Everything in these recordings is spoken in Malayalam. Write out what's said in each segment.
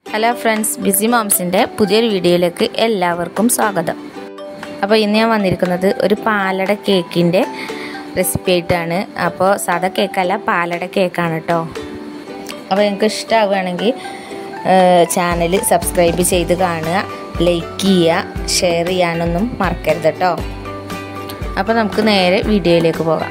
ഹലോ ഫ്രണ്ട്സ് ബിസി മോംസിൻ്റെ പുതിയൊരു വീഡിയോയിലേക്ക് എല്ലാവർക്കും സ്വാഗതം അപ്പോൾ ഇന്ന് ഞാൻ വന്നിരിക്കുന്നത് ഒരു പാലട കേക്കിൻ്റെ റെസിപ്പി ആയിട്ടാണ് അപ്പോൾ സാധാ കേക്കല്ല പാലട കേക്കാണ് കേട്ടോ അപ്പോൾ നിങ്ങൾക്ക് ഇഷ്ടമാവുകയാണെങ്കിൽ ചാനൽ സബ്സ്ക്രൈബ് ചെയ്ത് കാണുക ലൈക്ക് ചെയ്യുക ഷെയർ ചെയ്യാനൊന്നും മറക്കരുത് കേട്ടോ അപ്പോൾ നമുക്ക് നേരെ വീഡിയോയിലേക്ക് പോകാം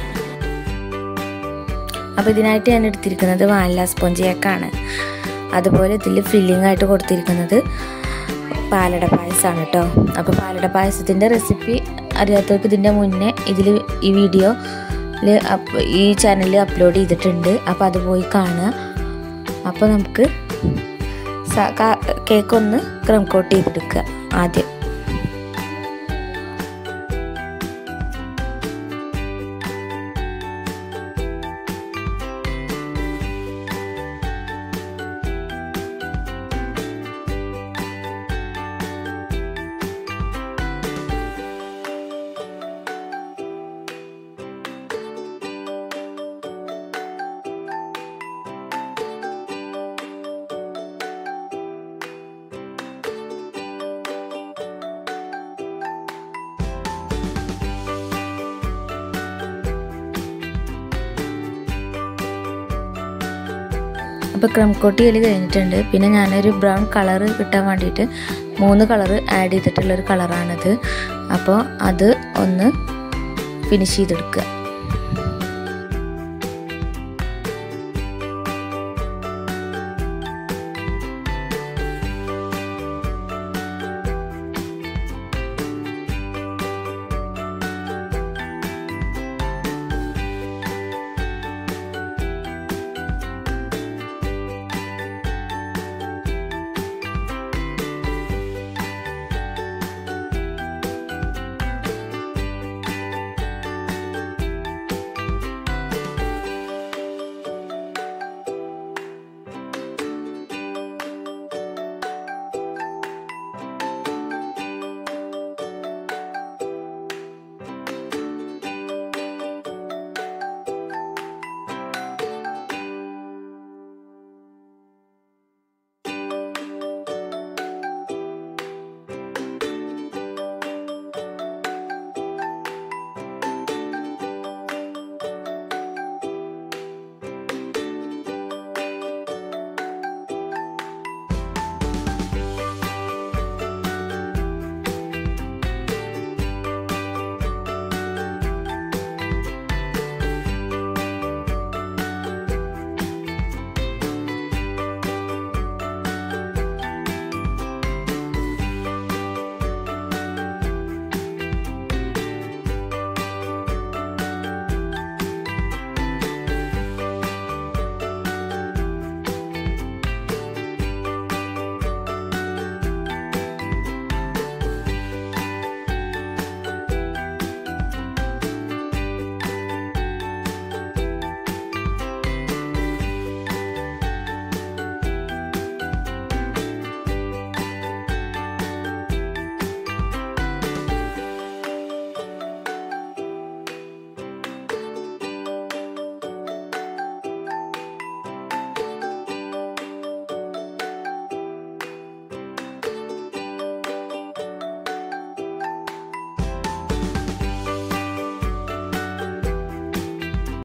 അപ്പോൾ ഇതിനായിട്ട് ഞാൻ എടുത്തിരിക്കുന്നത് വാനില സ്പോഞ്ച് കേക്കാണ് അതുപോലെ ഇതിൽ ഫില്ലിംഗ് ആയിട്ട് കൊടുത്തിരിക്കുന്നത് പാലട പായസമാണ് കേട്ടോ അപ്പോൾ പാലട പായസത്തിൻ്റെ റെസിപ്പി അറിയാത്തവർക്ക് ഇതിൻ്റെ മുന്നേ ഇതിൽ ഈ വീഡിയോയിൽ ഈ ചാനലിൽ അപ്ലോഡ് ചെയ്തിട്ടുണ്ട് അപ്പോൾ അത് പോയി കാണുക അപ്പോൾ നമുക്ക് കേക്ക് ഒന്ന് ക്രം കോട്ട് ചെയ്തെടുക്കുക ആദ്യം അപ്പോൾ ക്രം കോട്ട് ചെയ്യൽ കഴിഞ്ഞിട്ടുണ്ട് പിന്നെ ഞാനൊരു ബ്രൗൺ കളർ കിട്ടാൻ വേണ്ടിയിട്ട് മൂന്ന് കളർ ആഡ് ചെയ്തിട്ടുള്ളൊരു കളറാണിത് അപ്പോൾ അത് ഒന്ന് ഫിനിഷ് ചെയ്തെടുക്കുക